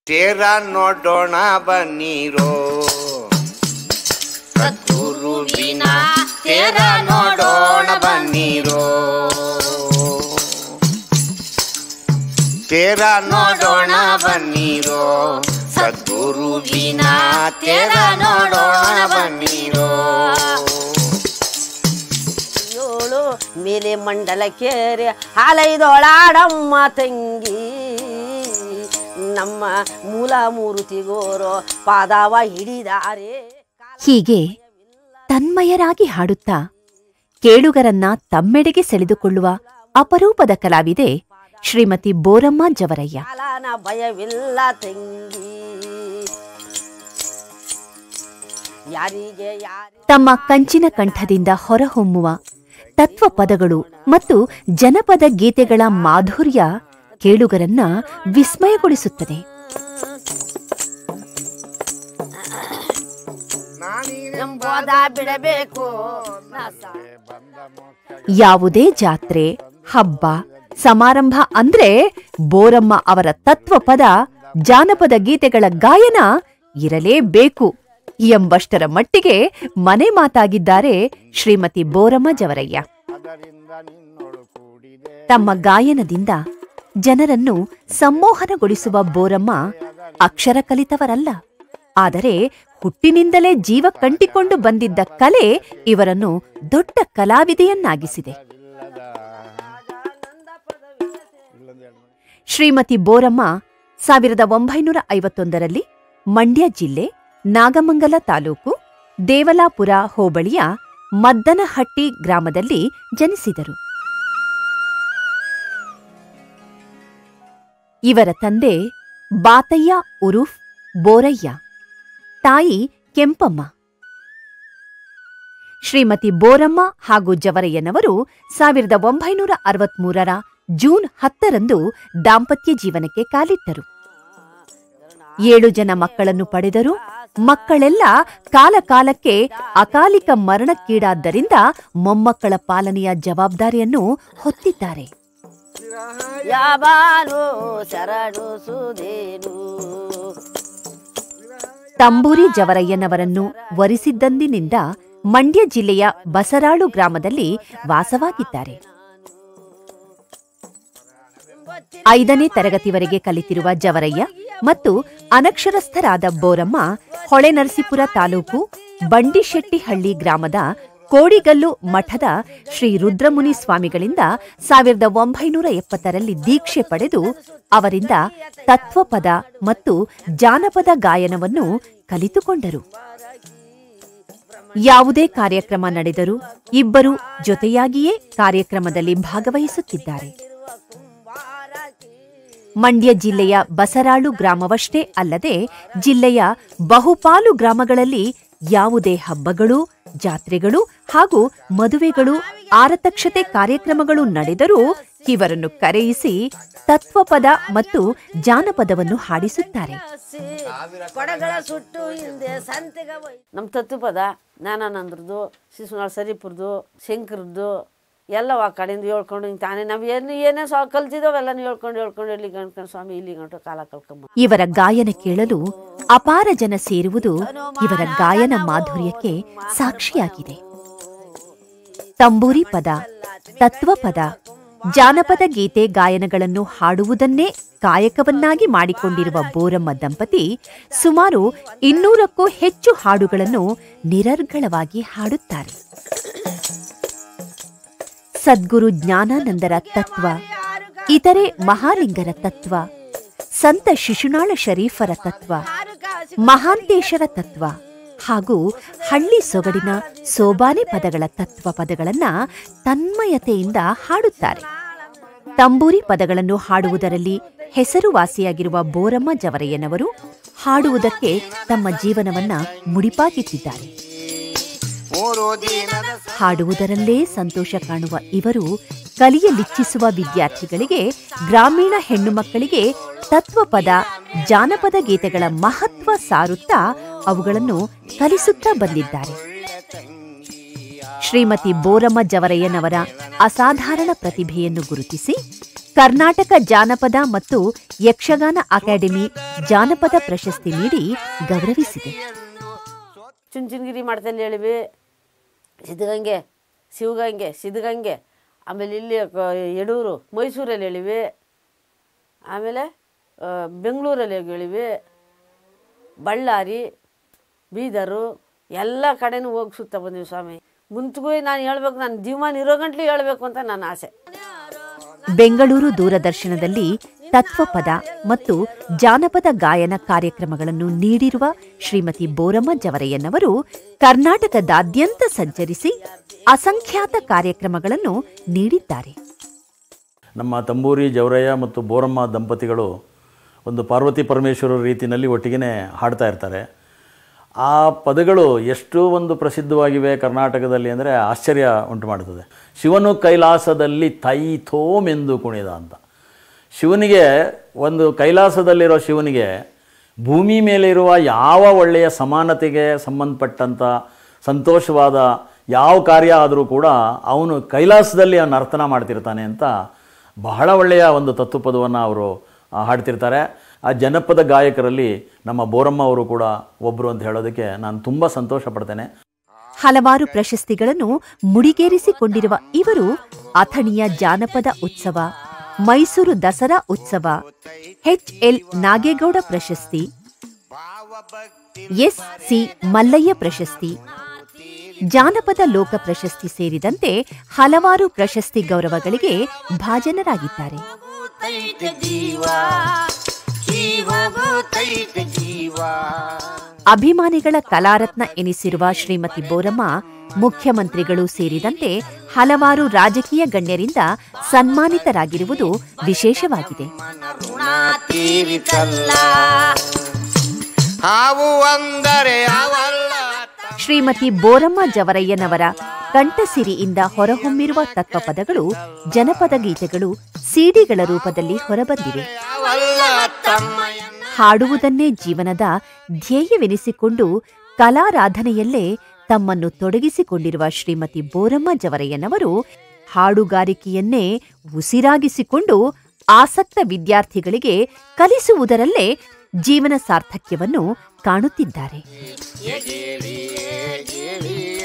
ತೇರ ನೋಡೋಣ ಬನ್ನಿರೋ ಸದ್ಗುರುವಿನ ತೇರ ನೋಡೋಣ ಬನ್ನಿರೋ ತೇರ ನೋಡೋಣ ಬನ್ನಿರೋ ಸದ್ಗುರುವಿನ ತೇರ ನೋಡೋಣ ಬನ್ನಿರೋ ಏಳು ಮೇಲೆ ಮಂಡಲ ಕೇರೆ ಹಾಲೈದೊಳಾಡಮ್ಮ ತಂಗಿ ನಮ್ಮ ಮೂಲ ಮೂರುತಿಗೋರೋ ಪಾದವ ಹಿಡಿದಾರೆ ಹೀಗೆ ತನ್ಮಯರಾಗಿ ಹಾಡುತ್ತಾ ಕೇಳುಗರನ್ನ ತಮ್ಮೆಡೆಗೆ ಸೆಳೆದುಕೊಳ್ಳುವ ಅಪರೂಪದ ಕಲಾವಿದೆ ಶ್ರೀಮತಿ ಬೋರಮ್ಮ ಜವರಯ್ಯ ಕಾಲನ ಭಯವಿಲ್ಲ ತಂಗಿ ಯಾರಿಗೆ ಯಾರಿ ತಮ್ಮ ಕಂಚಿನ ಕಂಠದಿಂದ ಹೊರಹೊಮ್ಮುವ ತತ್ವ ಪದಗಳು ಮತ್ತು ಜನಪದ ಗೀತೆಗಳ ಮಾಧುರ್ಯ ಕೇಳುಗರನ್ನ ವಿಸ್ಮಯಗೊಳಿಸುತ್ತದೆ ಎಂಬುದ ಬಿಡಬೇಕು ಯಾವುದೇ ಜಾತ್ರೆ ಹಬ್ಬ ಸಮಾರಂಭ ಅಂದ್ರೆ ಬೋರಮ್ಮ ಅವರ ತತ್ವಪದ ಜಾನಪದ ಗೀತೆಗಳ ಗಾಯನ ಇರಲೇಬೇಕು ಎಂಬಷ್ಟರ ಮಟ್ಟಿಗೆ ಮನೆ ಮಾತಾಗಿದ್ದಾರೆ ಶ್ರೀಮತಿ ಬೋರಮ್ಮ ಜವರಯ್ಯ ತಮ್ಮ ಗಾಯನದಿಂದ ಜನರನ್ನು ಸಮ್ಮೋಹನಗೊಳಿಸುವ ಬೋರಮ್ಮ ಅಕ್ಷರ ಕಲಿತವರಲ್ಲ ಆದರೆ ಹುಟ್ಟಿನಿಂದಲೇ ಜೀವ ಕಂಟಿಕೊಂಡು ಬಂದಿದ್ದ ಕಲೆ ಇವರನ್ನು ದೊಡ್ಡ ಕಲಾವಿದೆಯನ್ನಾಗಿಸಿದೆ ಶ್ರೀಮತಿ ಬೋರಮ್ಮ ಸಾವಿರದ ಒಂಬೈನೂರ ಐವತ್ತೊಂದರಲ್ಲಿ ಮಂಡ್ಯ ಜಿಲ್ಲೆ ನಾಗಮಂಗಲ ತಾಲೂಕು ದೇವಲಾಪುರ ಹೋಬಳಿಯ ಮದ್ದನಹಟ್ಟಿ ಗ್ರಾಮದಲ್ಲಿ ಜನಿಸಿದರು ಇವರ ತಂದೆ ಬಾತಯ್ಯ ಉರುಫ್ ಬೋರಯ್ಯ ತಾಯಿ ಕೆಂಪಮ್ಮ ಶ್ರೀಮತಿ ಬೋರಮ್ಮ ಹಾಗೂ ಜವರಯ್ಯನವರು ಸಾವಿರದ ಒಂಬೈನೂರ ಅರವತ್ಮೂರರ ಜೂನ್ ಹತ್ತರಂದು ದಾಂಪತ್ಯ ಜೀವನಕ್ಕೆ ಕಾಲಿಟ್ಟರು ಏಳು ಜನ ಮಕ್ಕಳನ್ನು ಪಡೆದರು ಮಕ್ಕಳೆಲ್ಲ ಕಾಲಕಾಲಕ್ಕೆ ಅಕಾಲಿಕ ಮರಣಕ್ಕೀಡಾದ್ದರಿಂದ ಮೊಮ್ಮಕ್ಕಳ ಪಾಲನೆಯ ಜವಾಬ್ದಾರಿಯನ್ನು ಹೊತ್ತಿದ್ದಾರೆ ಯಾವಾನು ಶರಣು ಸುದೇನು ತಂಬೂರಿ ಜವರಯ್ಯನವರನ್ನು ವರಿಸಿದ್ದಂದಿನಿಂದ ಮಂಡ್ಯ ಜಿಲ್ಲೆಯ ಬಸರಾಳು ಗ್ರಾಮದಲ್ಲಿ ವಾಸವಾಗಿದ್ದಾರೆ ಐದನೇ ತರಗತಿವರೆಗೆ ಕಲಿತಿರುವ ಜವರಯ್ಯ ಮತ್ತು ಅನಕ್ಷರಸ್ಥರಾದ ಬೋರಮ್ಮ ಹೊಳೆನರಸೀಪುರ ತಾಲೂಕು ಬಂಡಿಶೆಟ್ಟಿಹಳ್ಳಿ ಗ್ರಾಮದ ಕೋಡಿಗಲ್ಲು ಮಠದ ಶ್ರೀ ರುದ್ರಮುನಿ ಸ್ವಾಮಿಗಳಿಂದ ಸಾವಿರದ ಒಂಬೈನೂರ ಎಪ್ಪತ್ತರಲ್ಲಿ ದೀಕ್ಷೆ ಪಡೆದು ಅವರಿಂದ ತತ್ವಪದ ಮತ್ತು ಜಾನಪದ ಗಾಯನವನ್ನು ಕಲಿತುಕೊಂಡರು ಯಾವುದೇ ಕಾರ್ಯಕ್ರಮ ನಡೆದರೂ ಇಬ್ಬರು ಜೊತೆಯಾಗಿಯೇ ಕಾರ್ಯಕ್ರಮದಲ್ಲಿ ಭಾಗವಹಿಸುತ್ತಿದ್ದಾರೆ ಮಂಡ್ಯ ಜಿಲ್ಲೆಯ ಬಸರಾಳು ಗ್ರಾಮವಷ್ಟೇ ಅಲ್ಲದೆ ಜಿಲ್ಲೆಯ ಬಹುಪಾಲು ಗ್ರಾಮಗಳಲ್ಲಿ ಯಾವುದೇ ಹಬ್ಬಗಳು ಜಾತ್ರೆಗಳು ಹಾಗೂ ಮದುವೆಗಳು ಆರತಕ್ಷತೆ ಕಾರ್ಯಕ್ರಮಗಳು ನಡೆದರೂ ಇವರನ್ನು ಕರೆಯಿಸಿ ತತ್ವಪದ ಮತ್ತು ಜಾನಪದವನ್ನು ಹಾಡಿಸುತ್ತಾರೆ ಕೊಡಗಳ ಸುಟ್ಟು ಹಿಂದೆ ಸಂತೆಗ ನಮ್ಮ ತತ್ವಪದ ಜ್ಞಾನಾನಂದ್ರದ್ದು ಶಿಶುನಾಳ್ ಸರಿಪುರದು ಶಂಕರದ್ದು ಎಲ್ಲ ಆ ಕಡೆಯಿಂದ ಹೇಳ್ಕೊಂಡು ಹಿಂಗೆ ತಾನೇ ನಾವು ಏನು ಏನೇ ಸ್ವ ಕಲ್ತಿದ್ದವೆಲ್ಲ ಹೇಳ್ಕೊಂಡು ಹೇಳ್ಕೊಂಡು ಇಲ್ಲಿ ಗಂಟ್ಕೊಂಡು ಸ್ವಾಮಿ ಇಲ್ಲಿ ಗಂಟು ಕಾಲ ಕಳ್ಕೊಂಬ ಇವರ ಗಾಯನ ಕೇಳಲು ಅಪಾರ ಜನ ಸೇರುವುದು ಇವರ ಗಾಯನ ಮಾಧುರ್ಯಕ್ಕೆ ಸಾಕ್ಷಿಯಾಗಿದೆ ತಂಬೂರಿ ಪದ ತತ್ವಪದ ಜಾನಪದ ಗೀತೆ ಗಾಯನಗಳನ್ನು ಹಾಡುವುದನ್ನೇ ಕಾಯಕವನ್ನಾಗಿ ಮಾಡಿಕೊಂಡಿರುವ ಬೋರಮ್ಮ ದಂಪತಿ ಸುಮಾರು ಇನ್ನೂರಕ್ಕೂ ಹೆಚ್ಚು ಹಾಡುಗಳನ್ನು ನಿರರ್ಗಳವಾಗಿ ಹಾಡುತ್ತಾರೆ ಸದ್ಗುರು ಜ್ಞಾನಾನಂದರ ತತ್ವ ಇತರೆ ಮಹಾಲಿಂಗರ ತತ್ವ ಸಂತ ಶಿಶುನಾಳ ಶರೀಫರ ತತ್ವ ಮಹಾಂತೇಶರ ತತ್ವ ಹಾಗೂ ಹಳ್ಳಿ ಸೊಗಡಿನ ಸೋಬಾನೆ ಪದಗಳ ತತ್ವ ಪದಗಳನ್ನ ತನ್ಮಯತೆಯಿಂದ ಹಾಡುತ್ತಾರೆ ತಂಬೂರಿ ಪದಗಳನ್ನು ಹಾಡುವುದರಲ್ಲಿ ಹೆಸರುವಾಸಿಯಾಗಿರುವ ಬೋರಮ್ಮ ಜವರಯ್ಯನವರು ಹಾಡುವುದಕ್ಕೆ ತಮ್ಮ ಜೀವನವನ್ನ ಮುಡಿಪಾಗಿಟ್ಟಿದ್ದಾರೆ ಮೂರು ದಿನದ ಹಾಡುವುದರಲ್ಲೇ ಸಂತೋಷ ಕಾಣುವ ಇವರು ಕಲಿಯಲಿಚ್ಛಿಸುವ ವಿದ್ಯಾರ್ಥಿಗಳಿಗೆ ಗ್ರಾಮೀಣ ಹೆಣ್ಣು ಮಕ್ಕಳಿಗೆ ತತ್ವಪದ ಜಾನಪದ ಗೀತೆಗಳ ಮಹತ್ವ ಸಾರುತ್ತಾ ಅವುಗಳನ್ನು ಕಲಿಸುತ್ತಾ ಬಂದಿದ್ದಾರೆ ಶ್ರೀಮತಿ ಬೋರಮ್ಮ ಜವರಯ್ಯನವರ ಅಸಾಧಾರಣ ಪ್ರತಿಭೆಯನ್ನು ಗುರುತಿಸಿ ಕರ್ನಾಟಕ ಜಾನಪದ ಮತ್ತು ಯಕ್ಷಗಾನ ಅಕಾಡೆಮಿ ಜಾನಪದ ಪ್ರಶಸ್ತಿ ನೀಡಿ ಗೌರವಿಸಿದೆ ಚುಂಚನಗಿರಿ ಮಠದಲ್ಲಿ ಹೇಳಿವಿ ಸಿದ್ಧಗಂಗೆ ಶಿವಗಂಗೆ ಸಿದ್ಧಗಂಗೆ ಆಮೇಲೆ ಇಲ್ಲಿ ಕ- ಯಡೂರು ಮೈಸೂರಲ್ಲಿ ಹೇಳಿವಿ ಆಮೇಲೆ ಆ, ಬೆಂಗಳೂರಲ್ಲಿ ಹೇಳಿವಿ ಬಳ್ಳಾರಿ ಬೀದರು ಎಲ್ಲ ಕಡೆನೂ ಹೋಗಿ ಸುತ್ತ ಬಂದೀವಿ ಸ್ವಾಮಿ ಮುಂತ್ಗೂ ನಾನು ಹೇಳ್ಬೇಕು ನನ್ನ ಜೀವನ ಇರೋ ಗಂಟ್ಲು ಹೇಳ್ಬೇಕು ಅಂತ ನನ್ನ ಆಸೆ ಬೆಂಗಳೂರು ದೂರದರ್ಶನದಲ್ಲಿ ತತ್ವಪದ ಮತ್ತು ಜಾನಪದ ಗಾಯನ ಕಾರ್ಯಕ್ರಮಗಳನ್ನು ನೀಡಿರುವ ಶ್ರೀಮತಿ ಬೋರಮ್ಮ ಜವರಯ್ಯನವರು ಕರ್ನಾಟಕದಾದ್ಯಂತ ಸಂಚರಿಸಿ ಅಸಂಖ್ಯಾತ ಕಾರ್ಯಕ್ರಮಗಳನ್ನು ನೀಡಿದ್ದಾರೆ ನಮ್ಮ ತಂಬೂರಿ ಜವರಯ್ಯ ಮತ್ತು ಬೋರಮ್ಮ ದಂಪತಿಗಳು ಒಂದು ಪಾರ್ವತಿ ಪರಮೇಶ್ವರ ರೀತಿಯಲ್ಲಿ ಒಟ್ಟಿಗೆ ಹಾಡ್ತಾ ಇರ್ತಾರೆ ಆ ಪದಗಳು ಎಷ್ಟು ಒಂದು ಪ್ರಸಿದ್ಧವಾಗಿವೆ ಕರ್ನಾಟಕದಲ್ಲಿ ಅಂದರೆ ಆಶ್ಚರ್ಯ ಉಂಟು ಮಾಡುತ್ತದೆ ಶಿವನು ಕೈಲಾಸದಲ್ಲಿ ತೈಥೋಮೆಂದು ಕುಣಿದ ಅಂತ ಶಿವನಿಗೆ ಒಂದು ಕೈಲಾಸದಲ್ಲಿರೋ ಶಿವನಿಗೆ ಭೂಮಿ ಮೇಲೆ ಇರುವ ಯಾವ ಒಳ್ಳೆಯ ಸಮಾನತೆಗೆ ಸಂಬಂಧಪಟ್ಟಂಥ ಸಂತೋಷವಾದ ಯಾವ ಕಾರ್ಯ ಆದರೂ ಕೂಡ ಅವನು ಕೈಲಾಸದಲ್ಲಿ ಅವನು ನರ್ತನ ಮಾಡ್ತಿರ್ತಾನೆ ಅಂತ ಬಹಳ ಒಳ್ಳೆಯ ಒಂದು ತತ್ವಪದವನ್ನು ಅವರು ಆ, ಹಾಡ್ತಿರ್ತಾರೆ ಆ ಜನಪದ ಗಾಯಕರಲ್ಲಿ ನಮ್ಮ ಬೋರಮ್ಮ ಅವರು ಕೂಡ ಒಬ್ಬರು ಅಂತ ಹೇಳೋದಕ್ಕೆ ನಾನು ತುಂಬ ಸಂತೋಷ ಪಡ್ತೇನೆ ಹಲವಾರು ಪ್ರಶಸ್ತಿಗಳನ್ನು ಮುಡಿಗೇರಿಸಿಕೊಂಡಿರುವ ಇವರು ಅಥಣಿಯ ಜಾನಪದ ಉತ್ಸವ ಮೈಸೂರು ದಸರಾ ಉತ್ಸವ ಎಚ್ಎಲ್ ನಾಗೇಗೌಡ ಪ್ರಶಸ್ತಿ ಎಸ್ ಸಿ ಮಲ್ಲಯ್ಯ ಪ್ರಶಸ್ತಿ ಜಾನಪದ ಲೋಕ ಪ್ರಶಸ್ತಿ ಸೇರಿದಂತೆ ಹಲವಾರು ಪ್ರಶಸ್ತಿ ಗೌರವಗಳಿಗೆ ಭಾಜನರಾಗಿದ್ದಾರೆ ಹೋಗುತ್ತೈತೆ ಜೀವ ಜೀವ ಹೋಗುತ್ತೈತೆ ಜೀವ ಅಭಿಮಾನಿಗಳ ಕಲಾರತ್ನ ಎನಿಸಿರುವ ಶ್ರೀಮತಿ ಬೋರಮ್ಮ ಮುಖ್ಯಮಂತ್ರಿಗಳು ಸೇರಿದಂತೆ ಹಲವಾರು ರಾಜಕೀಯ ಗಣ್ಯರಿಂದ ಸನ್ಮಾನಿತರಾಗಿರುವುದು ವಿಶೇಷವಾಗಿದೆ ಋಣ ತೀರಿಸಲ್ಲ ಹಾವು ಅಂದರೆ ಅವಲ್ಲ ಶ್ರೀಮತಿ ಬೋರಮ್ಮ ಜವರಯ್ಯನವರ ಕಂಠಸಿರಿಯಿಂದ ಹೊರಹೊಮ್ಮಿರುವ ತತ್ವಪದಗಳು ಜನಪದ ಗೀತೆಗಳು ಸಿಡಿಗಳ ರೂಪದಲ್ಲಿ ಹೊರಬಂದಿವೆ ಅವಲ್ಲ ತಮ್ಮಯ್ಯನ ಹಾಡುವುದನ್ನೇ ಜೀವನದ ಧ್ಯೇಯವೆನಿಸಿಕೊಂಡು ಕಲಾರಾಧನೆಯಲ್ಲೇ ತಮ್ಮನ್ನು ತೊಡಗಿಸಿಕೊಂಡಿರುವ ಶ್ರೀಮತಿ ಬೋರಮ್ಮ ಜವರಯ್ಯನವರು ಹಾಡುಗಾರಿಕೆಯನ್ನೇ ಉಸಿರಾಗಿಸಿಕೊಂಡು ಆಸಕ್ತ ವಿದ್ಯಾರ್ಥಿಗಳಿಗೆ ಕಲಿಸುವುದರಲ್ಲೇ ಜೀವನ ಸಾರ್ಥಕ್ಯವನ್ನು ಕಾಣುತ್ತಿದ್ದಾರೆ ಎಗೇಳಿ ಎಗೇಳಿ